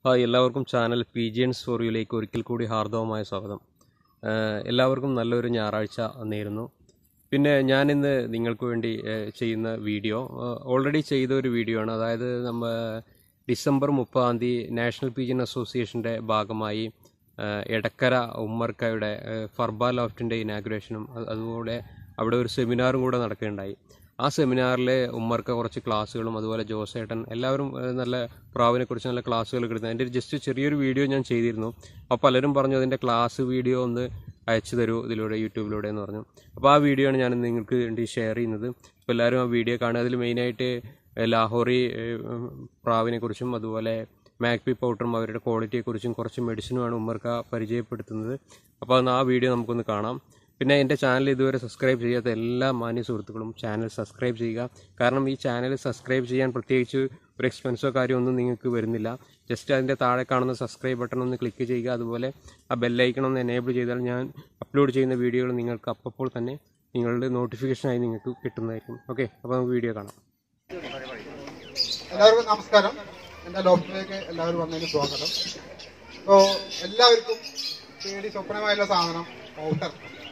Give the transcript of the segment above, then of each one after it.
hi എല്ലാവർക്കും channel P G N സ്റ്റോറിയിലേക്ക് ഒരിക്കൽ കൂടി ഹാർദവമായ സ്വാഗതം ഏഹ് എല്ലാവർക്കും നല്ലൊരു ഞായറാഴ്ച നേരുന്നു പിന്നെ ഞാനിന്ന് നിങ്ങൾക്ക് വേണ്ടി ഏഹ് ചെയ്യുന്ന വീഡിയോ ഓൾറെഡി ചെയ്ത ഒരു വീഡിയോ ആണ് അതായത് നമ്മ ഡിസംബർ മുപ്പതാം തീയതി നാഷണൽ പി ജി എൻ അസോസിയേഷൻ്റെ ഭാഗമായി ഏഹ് എടക്കര ഉമ്മർക്കയുടെ ഏഹ് ഫർബ ലോഫ്റ്റിൻ്റെ ഇനാഗുറേഷനും അതുകൂടെ അവിടെ ഒരു സെമിനാറും കൂടെ നടക്കുകയുണ്ടായി ആ സെമിനാറിൽ ഉമ്മർക്ക് കുറച്ച് ക്ലാസ്സുകളും അതുപോലെ ജോസേട്ടൻ എല്ലാവരും ഏഹ്, നല്ല പ്രാവിനെ കുറിച്ച് നല്ല ക്ലാസ്സുകൾ കിട്ടുന്നത് അതിൻ്റെ ഒരു ജസ്റ്റ് ചെറിയൊരു വീഡിയോ ഞാൻ ചെയ്തിരുന്നു അപ്പോൾ പലരും പറഞ്ഞു അതിൻ്റെ ക്ലാസ് വീഡിയോ ഒന്ന് അയച്ചു തരൂ ഇതിലൂടെ യൂട്യൂബിലൂടെ എന്ന് പറഞ്ഞു അപ്പോൾ ആ വീഡിയോ ആണ് ഞാൻ നിങ്ങൾക്ക് വേണ്ടി ഷെയർ ചെയ്യുന്നത് അപ്പോൾ എല്ലാവരും ആ വീഡിയോ കാണുക അതിൽ മെയിനായിട്ട് ഏഹ്, ലാഹോറി ഏഹ്, പ്രാവിനെ കുറിച്ചും അതുപോലെ മാക്പി പൗഡറും അവരുടെ ക്വാളിറ്റിയെക്കുറിച്ചും കുറച്ച് മെഡിസിനുമാണ് ഉമ്മർക്ക പരിചയപ്പെടുത്തുന്നത് അപ്പോൾ അന്ന് ആ വീഡിയോ നമുക്കൊന്ന് കാണാം പിന്നെ എൻ്റെ ചാനൽ ഇതുവരെ സബ്സ്ക്രൈബ് ചെയ്യാത്ത എല്ലാ മാന്യ സുഹൃത്തുക്കളും ചാനൽ സബ്സ്ക്രൈബ് ചെയ്യുക കാരണം ഈ ചാനൽ സബ്സ്ക്രൈബ് ചെയ്യാൻ പ്രത്യേകിച്ച് ഒരു എക്സ്പെൻസോ കാര്യമൊന്നും നിങ്ങൾക്ക് വരുന്നില്ല ജസ്റ്റ് അതിൻ്റെ താഴെ കാണുന്ന സബ്സ്ക്രൈബ് ബട്ടൺ ഒന്ന് ക്ലിക്ക് ചെയ്യുക അതുപോലെ ആ ബെല്ലൈക്കൺ ഒന്ന് എനേബിൾ ചെയ്താൽ ഞാൻ അപ്ലോഡ് ചെയ്യുന്ന വീഡിയോകൾ നിങ്ങൾക്ക് അപ്പോൾ തന്നെ നിങ്ങളുടെ നോട്ടിഫിക്കേഷനായി നിങ്ങൾക്ക് കിട്ടുന്നതായിരിക്കും ഓക്കെ അപ്പോൾ നമുക്ക് വീഡിയോ കാണാം എല്ലാവർക്കും നമസ്കാരം എൻ്റെ ലോഫ്റ്റിലേക്ക് എല്ലാവരും വന്നതിന് സ്വാഗതം അപ്പോൾ എല്ലാവർക്കും പേടി സ്വപ്നമായുള്ള സാധനം പൗഡർ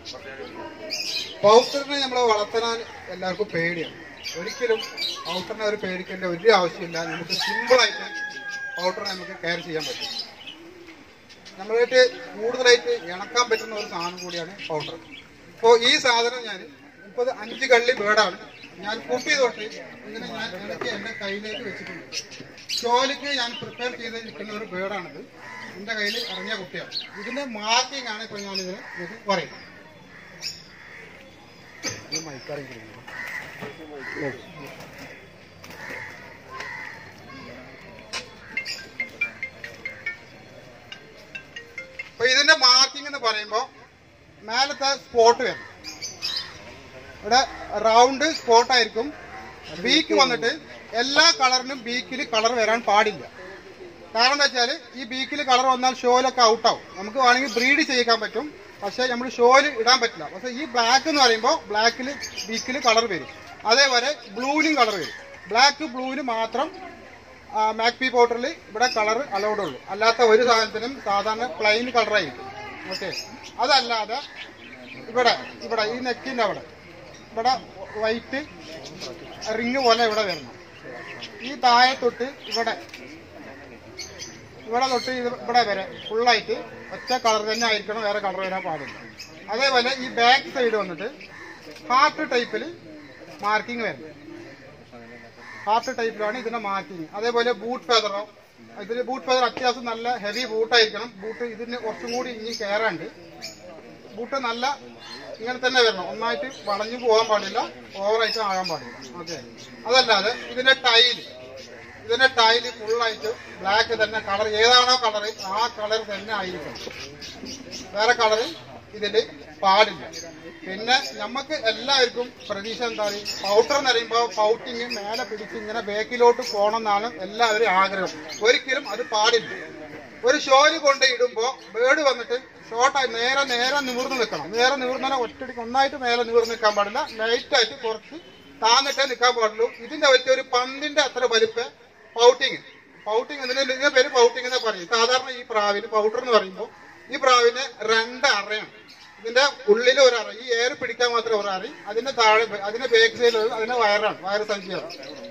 പൗഡറിനെ നമ്മൾ വളർത്താൻ എല്ലാവർക്കും പേടിയാണ് ഒരിക്കലും പൗഡറിനെ ഒരു പേടിക്കേണ്ട ഒരു ആവശ്യമില്ല നമുക്ക് സിമ്പിളായിട്ട് പൗഡറിനെ നമുക്ക് കെയർ ചെയ്യാൻ പറ്റും നമ്മളായിട്ട് കൂടുതലായിട്ട് ഇണക്കാൻ പറ്റുന്ന ഒരു സാധനം കൂടിയാണ് പൗഡർ അപ്പോൾ ഈ സാധനം ഞാൻ മുപ്പത് അഞ്ച് കള്ളി ബേഡാണ് ഞാൻ കുട്ടി തൊട്ട് ഇങ്ങനെ ഞാൻ ഇടയ്ക്ക് എൻ്റെ കയ്യിലേക്ക് വെച്ചിട്ടുണ്ട് ഷോലിക്ക് ഞാൻ പ്രിപ്പയർ ചെയ്തിരിക്കുന്ന ഒരു ബേഡാണിത് എൻ്റെ കയ്യിൽ ഇറങ്ങിയ കുട്ടിയാണ് ഇതിന്റെ മാർക്കിംഗ് ആണ് ഇപ്പോൾ ഞാൻ ഇതിന് നിങ്ങൾക്ക് പറയുന്നത് ഈ മൈക്കറിയില്ല അപ്പൊ ഇതിന്റെ മാർക്കിംഗ് എന്ന് പറയുമ്പോ മേലത്തെ സ്പോട്ട് വരും ഇവിടെ റൗണ്ട് സ്പോട്ട് ആയിരിക്കും ബീക്ക് വന്നിട്ട് എല്ലാ കളറിനും ബീക്കിൽ കളർ വരാൻ പാടില്ല കാരണം എന്താ വെച്ചാൽ ഈ ബീക്കിൽ കളർ വന്നാൽ ഷോയിലൊക്കെ ഔട്ടാവും നമുക്ക് വേണമെങ്കിൽ ബ്രീഡ് ചെയ്യിക്കാൻ പറ്റും പക്ഷെ നമ്മൾ ഷോയിൽ ഇടാൻ പറ്റില്ല പക്ഷെ ഈ ബ്ലാക്ക് എന്ന് പറയുമ്പോൾ ബ്ലാക്കിൽ ബീക്കിൽ കളർ വരും അതേപോലെ ബ്ലൂവിലും കളർ വരും ബ്ലാക്ക് ബ്ലൂവിന് മാത്രം മാക്പി പൗഡറിൽ ഇവിടെ കളർ അലൗഡ് ഉള്ളൂ അല്ലാത്ത ഒരു സാധനത്തിനും സാധാരണ പ്ലെയിൻ കളറായിരിക്കും ഓക്കെ അതല്ലാതെ ഇവിടെ ഇവിടെ ഈ നെക്കിൻ്റെ അവിടെ ഇവിടെ വൈറ്റ് റിങ് പോലെ ഇവിടെ വരണം ഈ താഴെ തൊട്ട് ഇവിടെ ഇവിടെ തൊട്ട് ഇത് ഇവിടെ വരെ ഫുള്ളായിട്ട് ഒറ്റ കളർ തന്നെ ആയിരിക്കണം വേറെ കളർ വരാൻ പാടില്ല അതേപോലെ ഈ ബാക്ക് സൈഡ് വന്നിട്ട് ഹാർട്ട് ടൈപ്പിൽ മാർക്കിംഗ് വരണം ഹാർട്ട് ടൈപ്പിലാണ് ഇതിന്റെ മാർക്കിംഗ് അതേപോലെ ബൂട്ട് ഫെദറോ ഇതിൽ ബൂട്ട് ഫെദർ അത്യാവശ്യം നല്ല ഹെവി ബൂട്ടായിരിക്കണം ബൂട്ട് ഇതിന് കുറച്ചും കൂടി ഇനി കയറാണ്ട് ബൂട്ട് നല്ല ഇങ്ങനെ തന്നെ വരണം ഒന്നായിട്ട് വളഞ്ഞു പോകാൻ പാടില്ല ഓവറായിട്ട് ആകാൻ പാടില്ല ഓക്കെ അതല്ലാതെ ഇതിന്റെ ടൈൽ ഇതിന്റെ ടൈല് ഫുള്ളായിട്ട് ബ്ലാക്ക് തന്നെ കളർ ഏതാണോ കളർ ആ കളർ തന്നെ ആയിരിക്കണം വേറെ കളർ ഇതിൽ പാടില്ല പിന്നെ നമുക്ക് എല്ലാവർക്കും പ്രതീക്ഷ എന്താ പൗഡർ എന്ന് പറയുമ്പോൾ പൗട്ടിങ് മേലെ പിടിച്ച് ഇങ്ങനെ ബാക്കിലോട്ട് പോകണം എന്നാണ് എല്ലാവരും ആഗ്രഹം ഒരിക്കലും അത് പാടില്ല ഒരു ഷോല് കൊണ്ട് ഇടുമ്പോൾ ബേഡ് വന്നിട്ട് ഷോർട്ടായി നേരെ നേരെ നിവർന്ന് നിൽക്കണം നേരെ നിവർന്നാൽ ഒറ്റടിക്ക് ഒന്നായിട്ട് നേരെ നിവർന്ന് നിൽക്കാൻ പാടില്ല ലൈറ്റായിട്ട് കുറച്ച് താന്നിട്ടേ നിൽക്കാൻ പാടുള്ളൂ ഇതിന്റെ പറ്റിയ ഒരു പന്തിന്റെ അത്ര വലിപ്പ പൗട്ടിങ് പൗട്ടിങ് ഇതിന്റെ ഇതിന്റെ പേര് പൗട്ടിങ് എന്ന് പറയും സാധാരണ ഈ പ്രാവിന് പൗഡർ എന്ന് പറയുമ്പോൾ ഈ പ്രാവിന് രണ്ട് അറയാണ് ഇതിന്റെ ഉള്ളിൽ ഒരു അറ ഈ എയർ പിടിക്കാൻ മാത്രം ഒരു അറി അതിന്റെ താഴെ അതിന്റെ ബാക്ക് സൈഡിൽ അതിന്റെ വയറാണ് വയറ് സഞ്ചിയാണ്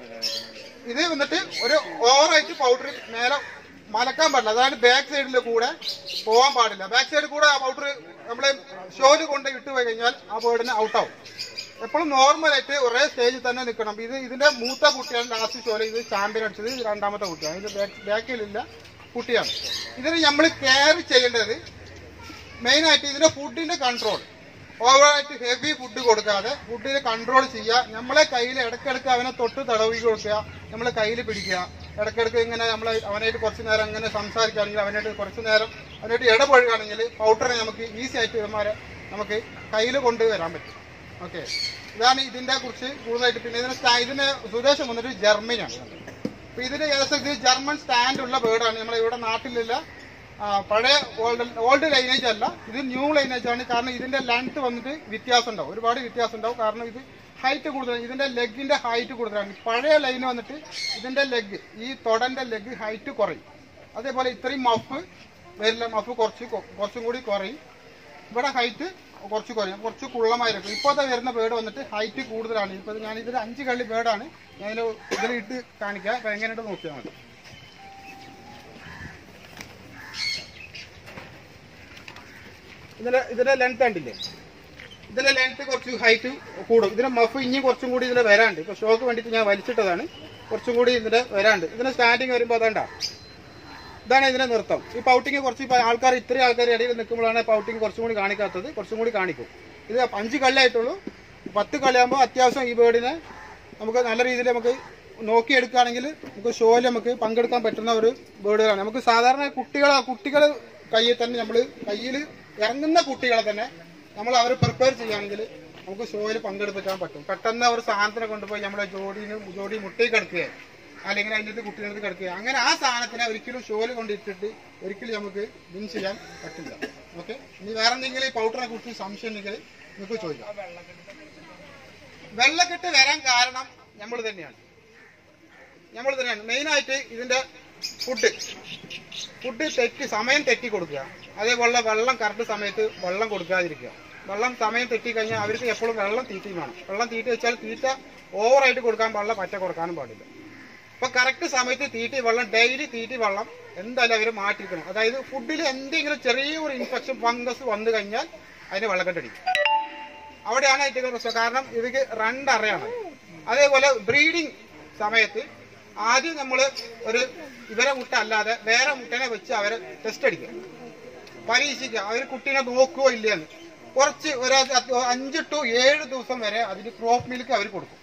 ഇത് വന്നിട്ട് ഒരു ഓവറായിട്ട് പൗഡർ മേലെ മലക്കാൻ പാടില്ല അതായത് ബാക്ക് സൈഡിൽ കൂടെ പോകാൻ പാടില്ല ബാക്ക് സൈഡിൽ കൂടെ ആ പൗഡർ നമ്മള് ഷോല് കൊണ്ട് ഇട്ട് പോയി കഴിഞ്ഞാൽ ആ ബേർഡിന് ഔട്ടാവും എപ്പോഴും നോർമലായിട്ട് ഒരേ സ്റ്റേജിൽ തന്നെ നിൽക്കണം ഇത് ഇതിന്റെ മൂത്ത കുട്ടിയാണ് ലാസ്റ്റ് ഷോയിൽ ഇത് ചാമ്പ്യൻ അടിച്ചത് ഇത് രണ്ടാമത്തെ കുട്ടിയാണ് ഇത് ബാക്ക് ബാക്കിലില്ല കുട്ടിയാണ് ഇതിന് നമ്മൾ കെയർ ചെയ്യേണ്ടത് മെയിനായിട്ട് ഇതിന്റെ ഫുഡിന്റെ കൺട്രോൾ ഓവറായിട്ട് ഹെവി ഫുഡ് കൊടുക്കാതെ ഫുഡിന് കൺട്രോൾ ചെയ്യുക നമ്മളെ കയ്യിൽ ഇടയ്ക്കിടയ്ക്ക് അവനെ തൊട്ട് തടവി കൊടുക്കുക നമ്മളെ കയ്യിൽ പിടിക്കുക ഇടയ്ക്കിടയ്ക്ക് ഇങ്ങനെ നമ്മൾ അവനായിട്ട് കുറച്ച് നേരം അങ്ങനെ സംസാരിക്കുകയാണെങ്കിൽ അവനായിട്ട് കുറച്ച് നേരം അവനായിട്ട് ഇടപഴകുകയാണെങ്കിൽ പൗഡറിനെ നമുക്ക് ഈസി ആയിട്ട് ഇവന്മാരെ നമുക്ക് കയ്യിൽ കൊണ്ടുവരാൻ പറ്റും ഓക്കെ ഇതാണ് ഇതിന്റെ കുറിച്ച് കൂടുതലായിട്ട് പിന്നെ ഇതിന് സ്റ്റാ- ഇതിന് സുദേശം വന്നിട്ട് ജർമ്മനിയാണ് അപ്പൊ ഇതിന് ഏകദേശം ഇത് ജർമ്മൻ സ്റ്റാൻഡ് ഉള്ള ബേർഡാണ് നമ്മളെ ഇവിടെ നാട്ടിലില്ല ആ, പഴയ ഓൾഡ് ഓൾഡ് ലൈനേജ് അല്ല ഇത് ന്യൂ ലൈനേജ് ആണ് കാരണം ഇതിന്റെ ലെങ്ത് വന്നിട്ട് വ്യത്യാസം ഉണ്ടാവും ഒരുപാട് വ്യത്യാസം ഉണ്ടാവും കാരണം ഇത് ഹൈറ്റ് കൂടുതലാണ് ഇതിന്റെ ലെഗിന്റെ ഹൈറ്റ് കൂടുതലാണ് പഴയ ലൈൻ വന്നിട്ട് ഇതിന്റെ ലെഗ് ഈ തൊടന്റെ ലെഗ് ഹൈറ്റ് കുറയും അതേപോലെ ഇത്രയും മഫ് വരില്ല മഫ് കുറച്ച് കൊ- കുറച്ചും കൂടി കുറയും ഇവിടെ ഹൈറ്റ് കുറച്ച് കുറയും കുറച്ച് കുള്ളമായിരിക്കും ഇപ്പോഴത്തെ വരുന്ന ബേഡ് വന്നിട്ട് ഹൈറ്റ് കൂടുതലാണ് ഇപ്പോൾ ഞാൻ ഇതിൽ അഞ്ച് കള്ളി ബേഡാണ് ഞാൻ ഇതിൽ ഇതിൽ ഇട്ട് കാണിക്കാം അപ്പോൾ എങ്ങനെയുണ്ട് നോക്കിയാൽ മതി ഇതിന്റെ ഇതിന്റെ ലെങ്ത് കണ്ടില്ലേ ഇതിന്റെ ലെങ്ത് കുറച്ച് ഹൈറ്റ് കൂടും ഇതിന്റെ മഫ് ഇനി കുറച്ചും കൂടി ഇതിൽ വരാണ്ട് ഇപ്പൊ ഷോക്ക് വേണ്ടിയിട്ട് ഞാൻ വലിച്ചിട്ടതാണ് കുറച്ചും കൂടി ഇതിന്റെ വരാണ്ട് ഇതിന്റെ സ്റ്റാൻഡിങ് വരുമ്പോൾ അതാണ്ട ഇതാണ് ഇതിന്റെ നൃത്തം ഈ പൗട്ടിങ് കുറച്ച് ഇപ്പൊ ആൾക്കാർ ഇത്രയും ആൾക്കാർ ഇടയിൽ നിൽക്കുമ്പോഴാണ് പൗട്ടിങ് കുറച്ചും കൂടി കാണിക്കാത്തത് കുറച്ചും കൂടി കാണിക്കും ഇത് അഞ്ച് കളിയായിട്ടുള്ളൂ പത്ത് കളിയാകുമ്പോൾ അത്യാവശ്യം ഈ ബേർഡിനെ നമുക്ക് നല്ല രീതിയിൽ നമുക്ക് നോക്കിയെടുക്കുകയാണെങ്കിൽ നമുക്ക് ഷോയിൽ നമുക്ക് പങ്കെടുക്കാൻ പറ്റുന്ന ഒരു ബേർഡുകളാണ് നമുക്ക് സാധാരണ കുട്ടികളെ കുട്ടികൾ കയ്യിൽ തന്നെ നമ്മൾ കയ്യിൽ ഇറങ്ങുന്ന കുട്ടികളെ തന്നെ നമ്മൾ അവർ പ്രിപ്പയർ ചെയ്യുകയാണെങ്കിൽ നമുക്ക് ഷോയിൽ പങ്കെടുപ്പിക്കാൻ പറ്റും പെട്ടെന്ന് ഒരു സാധനത്തിനെ കൊണ്ടുപോയി നമ്മുടെ ജോഡിന് ജോഡി മുട്ടയിൽ കിടക്കുകയോ അല്ലെങ്കിൽ അതിൻ്റെ അടുത്ത് കുട്ടികളുടെ കിടക്കുക അങ്ങനെ ആ സാധനത്തിനെ ഒരിക്കലും ഷോയിൽ കൊണ്ടിട്ടിട്ട് ഒരിക്കലും നമുക്ക് വിൻ ചെയ്യാൻ പറ്റില്ല ഓക്കെ ഇനി വേറെ എന്തെങ്കിലും ഈ പൗഡറിനെ കുറിച്ച് സംശയം ഉണ്ടെങ്കിൽ നിങ്ങൾക്ക് ചോദിക്കാം വെള്ളക്കെട്ട് വരാൻ കാരണം നമ്മൾ തന്നെയാണ് നമ്മൾ തന്നെയാണ് മെയിനായിട്ട് ഇതിന്റെ ഫുഡ് ഫുഡ് തെറ്റി സമയം തെറ്റി കൊടുക്കുക അതേപോലെ വെള്ളം കറക്റ്റ് സമയത്ത് വെള്ളം കൊടുക്കാതിരിക്കുക വെള്ളം സമയം തെറ്റി കഴിഞ്ഞാൽ അവർക്ക് എപ്പോഴും വെള്ളം തീറ്റയും വേണം വെള്ളം തീറ്റ വെച്ചാൽ തീറ്റ ഓവറായിട്ട് കൊടുക്കാൻ പാടില്ല പറ്റ കൊടുക്കാനും പാടില്ല അപ്പൊ കറക്റ്റ് സമയത്ത് തീറ്റി വെള്ളം ഡെയിലി തീറ്റി വെള്ളം എന്തായാലും അവർ മാറ്റിയിരിക്കണം അതായത് ഫുഡിൽ എന്തെങ്കിലും ചെറിയൊരു ഇൻഫെക്ഷൻ ഫംഗസ് വന്നു കഴിഞ്ഞാൽ അതിന് വെള്ളക്കെട്ടടിക്കും അവിടെയാണ് ഏറ്റവും പ്രശ്നം കാരണം ഇവർക്ക് രണ്ടറയാണ് അതേപോലെ ബ്രീഡിങ് സമയത്ത് ആദ്യം നമ്മൾ ഒരു ഇവരെ മുട്ട അല്ലാതെ വേറെ മുട്ടനെ വെച്ച് അവരെ ടെസ്റ്റ് അടിക്കുക പരീക്ഷിക്കുക അവർ കുട്ടീനെ നോക്കുകയോ ഇല്ലയെന്ന് കുറച്ച് ഒരു അത് അഞ്ച് ടു ഏഴ് ദിവസം വരെ അതിന് ക്രോപ്പ് മിൽക്ക് അവർ കൊടുക്കും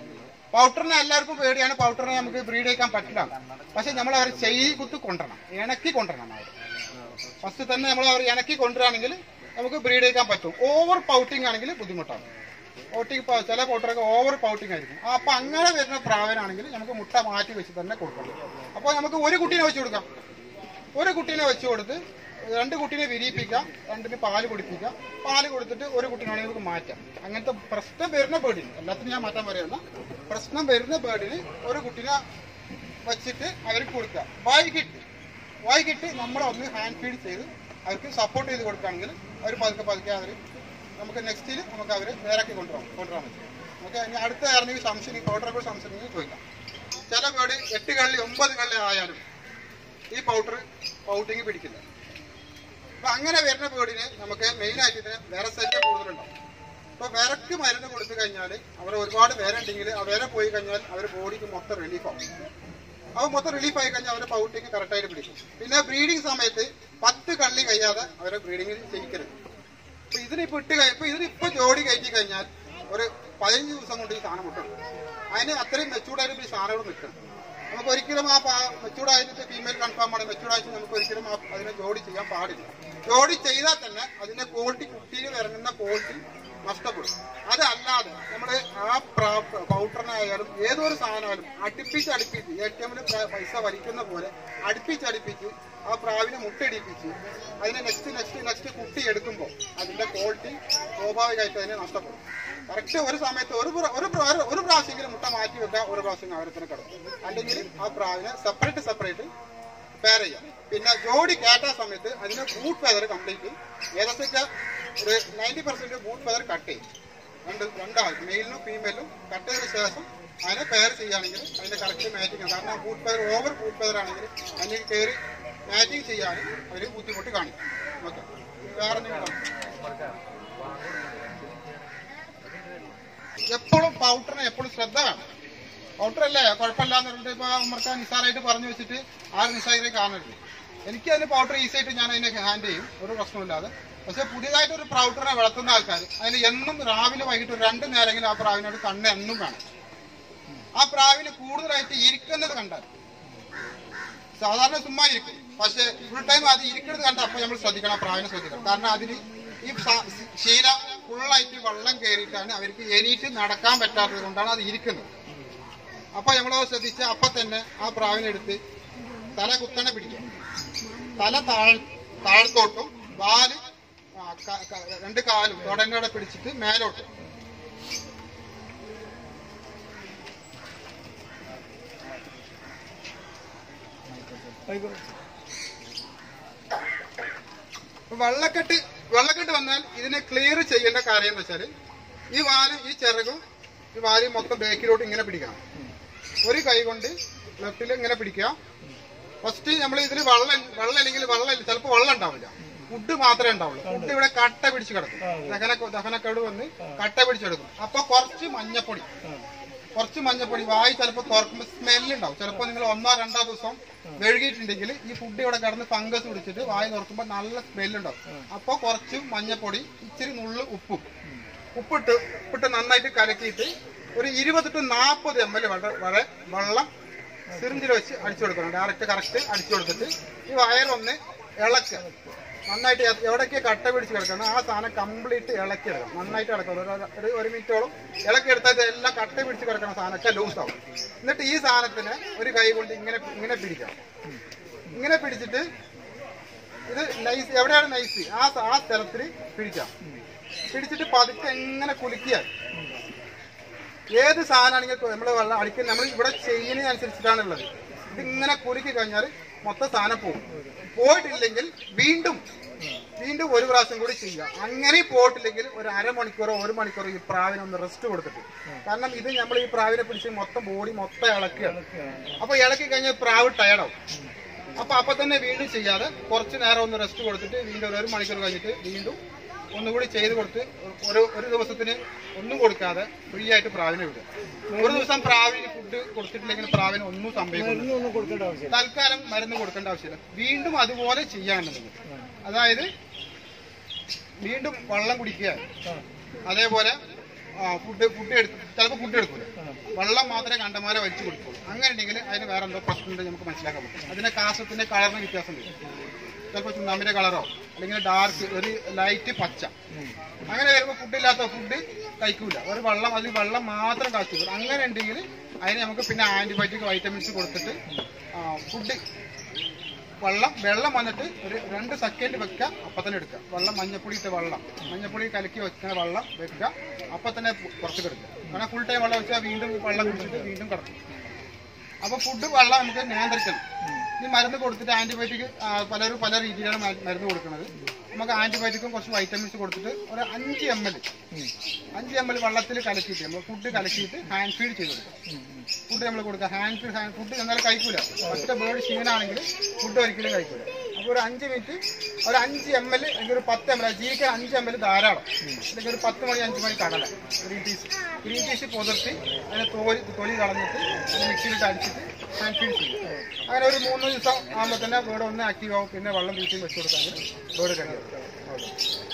പൗഡറിനെ എല്ലാവർക്കും പേടിയാണ് പൗഡറിനെ നമുക്ക് ബ്രീഡ് ചെയ്യാൻ പറ്റില്ല പക്ഷെ നമ്മൾ അവർ ചെയ് കുത്ത് കൊണ്ടുവരണം ഇണക്കി കൊണ്ടുവരണം അവർ ഫസ്റ്റ് തന്നെ നമ്മൾ അവർ ഇണക്കി കൊണ്ടുവരാണെങ്കിൽ നമുക്ക് ബ്രീഡ് ചെയ്യാൻ പറ്റും ഓവർ പൗട്ടിങ് ആണെങ്കിൽ ബുദ്ധിമുട്ടാണ് പൗട്ടിങ് ചില പൗഡറൊക്കെ ഓവർ പൗട്ടിങ് ആയിരിക്കും ആ, അപ്പൊ അങ്ങനെ വരുന്ന പ്രാവനാണെങ്കിൽ നമുക്ക് മുട്ട മാറ്റി വെച്ച് തന്നെ കൊടുക്കണം അപ്പോൾ നമുക്ക് ഒരു കുട്ടീനെ വെച്ച് കൊടുക്കാം ഒരു കുട്ടീനെ വെച്ച് കൊടുത്ത് രണ്ട് കുട്ടീനെ വിരിയിപ്പിക്കാം രണ്ടിന് പാല് കുടിപ്പിക്കാം പാല് കൊടുത്തിട്ട് ഒരു കുട്ടീനാണെങ്കിൽ നമുക്ക് മാറ്റാം അങ്ങനത്തെ പ്രശ്നം വരുന്ന ബേർഡിന് എല്ലാത്തിനും ഞാൻ മാറ്റാൻ പറയുന്ന പ്രശ്നം വരുന്ന ബേർഡിന് ഒരു കുട്ടീനെ വച്ചിട്ട് അവർക്ക് കൊടുക്കുക വൈകിട്ട് വൈകിട്ട് നമ്മൾ ഒന്ന് ഹാൻഡ് ഫീഡ് ചെയ്ത് അവർക്ക് സപ്പോർട്ട് ചെയ്ത് കൊടുക്കുകയാണെങ്കിൽ അവർ പതുക്കെ പതുക്കെ അവർ നമുക്ക് നെക്സ്റ്റിൽ നമുക്ക് അവർ നേരാക്കി കൊണ്ടുപോകാം കൊണ്ടുവരാൻ പറ്റും ഓക്കെ ഇനി അടുത്ത ആയിരുന്നെങ്കിൽ സംശയം ഈ പൗഡറെ കുറിച്ച് സംശയം ഉണ്ടെങ്കിൽ ചോദിക്കാം ചില ബേർഡ് എട്ട് കള്ളി ഒമ്പത് കള്ളി ആയാലും ഈ പൗഡർ പൗട്ടിങ് പിടിക്കില്ല അപ്പൊ അങ്ങനെ വരുന്ന ബേർഡിന് നമുക്ക് മെയിൻ ആയിട്ട് ഇതിന് വേറെ സെറ്റ് കൂടുതലുണ്ടാവും അപ്പൊ വിരക്ക് മരുന്ന് കൊടുത്തു കഴിഞ്ഞാൽ അവർ ഒരുപാട് വേറെ ഉണ്ടെങ്കിൽ ആ വേറെ പോയി കഴിഞ്ഞാൽ അവർ ബോഡിക്ക് മൊത്തം റിലീഫ് ആവും അപ്പൊ മൊത്തം റിലീഫ് ആയി കഴിഞ്ഞാൽ അവരുടെ പൗട്ടിങ് കറക്റ്റായിട്ട് പിടിക്കും പിന്നെ ബ്രീഡിംഗ് സമയത്ത് പത്ത് കള്ളി കഴിയാതെ അവരെ ബ്രീഡിംഗ് ചെയ്യിക്കരുത് അപ്പൊ ഇതിനിപ്പോ ഇട്ട് കഴി- ഇപ്പൊ ഇതിനിപ്പോ ജോഡി കയറ്റി കഴിഞ്ഞാൽ ഒരു പതിനഞ്ച് ദിവസം കൊണ്ട് ഈ സാധനം മുട്ടും അതിന് അത്രയും മെച്ചൂർഡായിട്ട് ഈ സാധനം ഇവിടെ നിൽക്കണം നമുക്ക് ഒരിക്കലും ആ മെച്ചൂർഡായിട്ട് ഫീമെയിൽ കൺഫേം ആണ് മെച്ചൂർഡായിട്ട് നമുക്ക് ഒരിക്കലും ആ അതിനെ ജോഡി ചെയ്യാൻ പാടില്ല ജോഡി ചെയ്താൽ തന്നെ അതിന്റെ ക്വാളിറ്റി കുട്ടിയിൽ ഇറങ്ങുന്ന ക്വാളിറ്റി നഷ്ടപ്പെടും അതല്ലാതെ നമ്മൾ ആ പൗഡറിനായാലും ഏതൊരു സാധനമായാലും അടുപ്പിച്ച് അടുപ്പിച്ച് എ ടി എമ്മിൽ പൈസ വലിക്കുന്ന പോലെ അടുപ്പിച്ച് അടുപ്പിച്ച് ആ പ്രാവിനെ മുട്ടയിടിപ്പിച്ച് അതിനെ നെക്സ്റ്റ് നെക്സ്റ്റ് നെക്സ്റ്റ് കുട്ടി എടുക്കുമ്പോൾ അതിന്റെ ക്വാളിറ്റി സ്വാഭാവികമായിട്ട് അതിനെ നഷ്ടപ്പെടും കറക്റ്റ് ഒരു സമയത്ത് ഒരു പ്ര- ഒരു പ്ര- ഒരു പ്രാവശ്യമെങ്കിലും മുട്ട മാറ്റി വെക്കുക ഒരു പ്രാവശ്യം അവരെ തന്നെ കിടക്കും അല്ലെങ്കിൽ ആ പ്രാവിനെ സെപ്പറേറ്റ് സെപ്പറേറ്റ് പെയർ ചെയ്യാം പിന്നെ ജോഡി കേട്ട സമയത്ത് അതിന് ബൂട്ട് ഫെദർ കംപ്ലീറ്റ് ഏകദേശം ഒരു ninety percent boot feather cut ചെയ്യും രണ്ട് രണ്ടാൾ മെയിലിനും ഫീമെയിലും കട്ട് ചെയ്തതിനു ശേഷം അതിനെ പെയർ ചെയ്യുകയാണെങ്കിൽ അതിന്റെ കറക്റ്റ് മാറ്റിങ് കാരണം boot feather over boot feather ആണെങ്കിൽ അതിന് കയറി മാറ്റിങ് ചെയ്യാൻ അവർ ബുദ്ധിമുട്ട് കാണിക്കും ഓക്കെ വേറെ എന്തെങ്കിലും എപ്പോഴും പൗഡറിനെ എപ്പോഴും ശ്രദ്ധ വേണം പൗഡർ അല്ലേ കുഴപ്പമില്ല എന്ന് പറഞ്ഞിട്ട് ഇപ്പൊ ഉമ്മർക്കാൻ നിസ്സാറായിട്ട് പറഞ്ഞു വെച്ചിട്ട് ആ നിസ്സാരെ കാണരുത് എനിക്ക് അതിന് പൗഡർ ഈസി ആയിട്ട് ഞാൻ അതിനെ ഹാൻഡ് ചെയ്യും ഒരു പ്രശ്നമില്ലാതെ പക്ഷെ പുതിയതായിട്ട് ഒരു പൗഡറിനെ വളർത്തുന്ന ആൾക്കാർ അതിന് എന്നും രാവിലെ വൈകിട്ട് ഒരു രണ്ട് നേരമെങ്കിലും ആ പ്രാവിനോട് കണ്ണ് എന്നും വേണം ആ പ്രാവിന് കൂടുതലായിട്ട് ഇരിക്കുന്നത് കണ്ടാൽ സാധാരണ ചുമ്മാ ഇരിക്കും പക്ഷെ ഫുൾ ടൈം അത് ഇരിക്കുന്നത് കണ്ട അപ്പൊ നമ്മൾ ശ്രദ്ധിക്കണം ആ പ്രാവിനെ ശ്രദ്ധിക്കണം കാരണം അതിന് ഈ സ- ശീല ഫുള്ളായിട്ട് വെള്ളം കയറിയിട്ടാണ് അവർക്ക് എണീറ്റ് നടക്കാൻ പറ്റാത്തത് കൊണ്ടാണ് അത് ഇരിക്കുന്നത് അപ്പൊ നമ്മൾ ശ്രദ്ധിച്ച് അപ്പൊ തന്നെ ആ പ്രാവിനെടുത്ത് തല കുത്തനെ പിടിക്കുക തല താഴ് താഴത്തോട്ടും വാല് ആ, ക- ക- രണ്ട് കാലും തുടങ്ങടെ പിടിച്ചിട്ട് മേലോട്ട് അപ്പൊ വെള്ളക്കെട്ട് വെള്ളക്കെട്ട് വന്നാൽ ഇതിനെ ക്ലിയർ ചെയ്യേണ്ട കാര്യം എന്ന് വെച്ചാൽ ഈ വാല് ഈ ചിറകും ഈ വാല് മൊത്തം ബാക്കിലോട്ട് ഇങ്ങനെ പിടിക്കണം ഒരു കൈ കൊണ്ട് ലെഫ്റ്റിൽ ഇങ്ങനെ പിടിക്കുക ഫസ്റ്റ് നമ്മൾ ഇതിൽ വെള്ളം വെള്ളം അല്ലെങ്കിൽ വെള്ളം ചിലപ്പോൾ വെള്ളം ഉണ്ടാവില്ല ഫുഡ് മാത്രമേ ഉണ്ടാവുള്ളൂ ഫുഡ് ഇവിടെ കട്ട പിടിച്ച് കിടക്കും ദഹന ദഹനക്കേട് വന്ന് കട്ട പിടിച്ചെടുക്കും അപ്പൊ കുറച്ച് മഞ്ഞപ്പൊടി കുറച്ച് മഞ്ഞപ്പൊടി വായി ചിലപ്പോൾ തുറക്കുമ്പോൾ സ്മെല്ല് ഉണ്ടാവും ചിലപ്പോൾ നിങ്ങൾ ഒന്നോ രണ്ടോ ദിവസം വെഴുകിയിട്ടുണ്ടെങ്കിൽ ഈ ഫുഡ് ഇവിടെ കിടന്ന് ഫംഗസ് പിടിച്ചിട്ട് വായി തുറക്കുമ്പോൾ നല്ല സ്മെല്ല് ഉണ്ടാവും അപ്പോൾ കുറച്ച് മഞ്ഞപ്പൊടി ഇച്ചിരി നുള്ളു ഉപ്പും ഉപ്പിട്ട് ഉപ്പിട്ട് നന്നായിട്ട് കലക്കിയിട്ട് ഒരു ഇരുപത് ടു നാൽപ്പത് എം എൽ വരെ വെള്ളം സിറിഞ്ചിൽ വെച്ച് അടിച്ചു കൊടുക്കണം ഡയറക്റ്റ് കറക്റ്റ് അടിച്ചു കൊടുത്തിട്ട് ഈ വയറൊന്ന് ഇളക്കുക നന്നായിട്ട് എ- എവിടേക്ക് കട്ട പിടിച്ച് കിടക്കണം ആ സാധനം കംപ്ലീറ്റ് ഇളക്കി എടുക്കണം നന്നായിട്ട് ഇളക്കണം ഒരു ഒരു- ഒരു മിനിറ്റോളം ഇളക്കി എടുത്താൽ ഇത് എല്ലാം കട്ട പിടിച്ച് കിടക്കുന്ന സാധനമൊക്കെ ലൂസ് ആവും എന്നിട്ട് ഈ സാധനത്തിന് ഒരു കൈ കൊണ്ട് ഇങ്ങനെ ഇങ്ങനെ പിടിക്കണം ഇങ്ങനെ പിടിച്ചിട്ട് ഇത് നൈസ് എവിടെയാണ് നൈസ് ആ സ- ആ സ്ഥലത്തിൽ പിടിക്കാം പിടിച്ചിട്ട് പതുക്കെ എങ്ങനെ കുലുക്കിയ ഏത് സാധനമാണെങ്കിൽ നമ്മൾ വെള്ളം അടിക്കുന്ന നമ്മൾ ഇവിടെ ചെയ്യുന്നതിനനുസരിച്ചിട്ടാണ് ഉള്ളത് ഇതിങ്ങനെ കുലുക്കി കഴിഞ്ഞാൽ മൊത്തം സാധനം പോകും പോയിട്ടില്ലെങ്കിൽ വീണ്ടും വീണ്ടും ഒരു പ്രാവശ്യം കൂടി ചെയ്യുക അങ്ങനെ പോയിട്ടില്ലെങ്കിൽ ഒരു അരമണിക്കൂറോ ഒരു മണിക്കൂറോ ഈ പ്രാവിനെ ഒന്ന് റെസ്റ്റ് കൊടുത്തിട്ട് കാരണം ഇത് നമ്മൾ ഈ പ്രാവിനെ പിടിച്ച് മൊത്തം ബോഡി മൊത്തം ഇളക്കുകയാണ് അപ്പൊ ഇളക്കി കഴിഞ്ഞാൽ പ്രാവ് ടയർഡാവും അപ്പൊ അപ്പൊ തന്നെ വീണ്ടും ചെയ്യാതെ കുറച്ച് നേരം ഒന്ന് റെസ്റ്റ് കൊടുത്തിട്ട് വീണ്ടും ഒരു ഒരു മണിക്കൂർ കഴിഞ്ഞിട്ട് വീണ്ടും ഒന്നുകൂടി ചെയ്ത് കൊടുത്ത് ഒരു ഒരു ദിവസത്തിന് ഒന്നും കൊടുക്കാതെ ഫ്രീ ആയിട്ട് പ്രാവിനെ വിടുക ഒരു ദിവസം പ്രാവിന് ഫുഡ് കൊടുത്തിട്ടില്ലെങ്കിൽ പ്രാവിന് ഒന്നും സംഭവിക്കുന്നില്ല ഒന്നും കൊടുക്കേണ്ട ആവശ്യമില്ല തൽക്കാലം മരുന്ന് കൊടുക്കേണ്ട ആവശ്യമില്ല വീണ്ടും അതുപോലെ ചെയ്യാനുള്ളത് അതായത് വീണ്ടും വെള്ളം കുടിക്കുക അതേപോലെ ഫുഡ് ഫുഡ് എടുക്കും ചിലപ്പോൾ ഫുഡ് എടുക്കൂല വെള്ളം മാത്രമേ കണ്ടമാരെ വലിച്ചു കൊടുക്കുള്ളൂ അങ്ങനെ ഉണ്ടെങ്കിൽ അതിന് വേറെ എന്തോ പ്രശ്നമുണ്ട് നമുക്ക് മനസ്സിലാക്കാൻ പറ്റും അതിന്റെ കാസത്തിന്റെ കളറിന് വ്യത്യാസം വരും ചിലപ്പോൾ ചുണ്ണാമ്പിന്റെ കളറോ അല്ലെങ്കിൽ ഡാർക്ക് ഒരു ലൈറ്റ് പച്ച അങ്ങനെ വരുമ്പോൾ ഫുഡ് ഇല്ലാത്ത ഫുഡ് കഴിക്കൂല ഒരു വെള്ളം അതിൽ വെള്ളം മാത്രം കാച്ചു അങ്ങനെ ഉണ്ടെങ്കിൽ അതിന് നമുക്ക് പിന്നെ ആന്റിബയോട്ടിക് വൈറ്റമിൻസ് കൊടുത്തിട്ട് ഫുഡ് വെള്ളം വെള്ളം വന്നിട്ട് ഒരു രണ്ട് സെക്കൻഡ് വെക്കുക അപ്പം തന്നെ എടുക്കുക വെള്ളം മഞ്ഞപ്പൊടി ഇട്ട വെള്ളം മഞ്ഞപ്പൊടി കലക്കി വെക്കുന്ന വെള്ളം വെക്കുക അപ്പം തന്നെ പു- പുറത്തേക്ക് എടുക്കുക കാരണം ഫുൾ ടൈം വെള്ളം വെച്ചാൽ വീണ്ടും വെള്ളം കുടിച്ചിട്ട് വീണ്ടും കിടക്കും അപ്പോൾ ഫുഡ് വെള്ളം നമുക്ക് നിയന്ത്രിക്കണം ഈ മരുന്ന് കൊടുത്തിട്ട് ആന്റിബയോട്ടിക് പലരും പല രീതിയിലാണ് മ- മരുന്ന് കൊടുക്കുന്നത് നമുക്ക് ആന്റിബയോട്ടിക്കും കുറച്ച് വൈറ്റമിൻസ് കൊടുത്തിട്ട് ഒരു അഞ്ച് എം എൽ അഞ്ച് എം എൽ വെള്ളത്തിൽ കലക്കിയിട്ട് നമ്മൾ ഫുഡ് കലക്കിയിട്ട് ഹാൻഡ് ഫീഡ് ചെയ്ത് കൊടുക്കുക ഫുഡ് നമ്മൾ കൊടുക്കുക ഹാൻഡ് ഫീഡ് ഹാൻഡ് ഫുഡ് എന്നാലും കഴിക്കൂല ഒറ്റ ബേർഡ് ക്ഷീണാണെങ്കിൽ ഫുഡ് ഒരിക്കലും കഴിക്കൂല അപ്പോൾ ഒരു അഞ്ച് മിനിറ്റ് ഒരു അഞ്ച് എം എൽ അല്ലെങ്കിൽ ഒരു പത്ത് എം എൽ ജീവിക്കാൻ അഞ്ച് എം എൽ ധാരാളം അല്ലെങ്കിൽ ഒരു പത്ത് മണി അഞ്ച് മണി കടല ഗ്രീൻ ടീസ് ഗ്രീൻ ടീസ് പുതിർത്തി അതിനെ തോലി തൊലി കളഞ്ഞിട്ട് അത് മിക്സിയിലിട്ട് അടിച്ചിട്ട് ഹാൻഡ് ഫീഡ് ചെയ്യും അങ്ങനെ ഒരു മൂന്ന് ദിവസം ആകുമ്പോൾ തന്നെ ബേർഡ് ഒന്ന് ആക്റ്റീവ് ആവും പിന്നെ വെള്ളം വീട്ടിൽ വെച്ച് കൊടുത്താൽ ബേർഡ് കഴിയും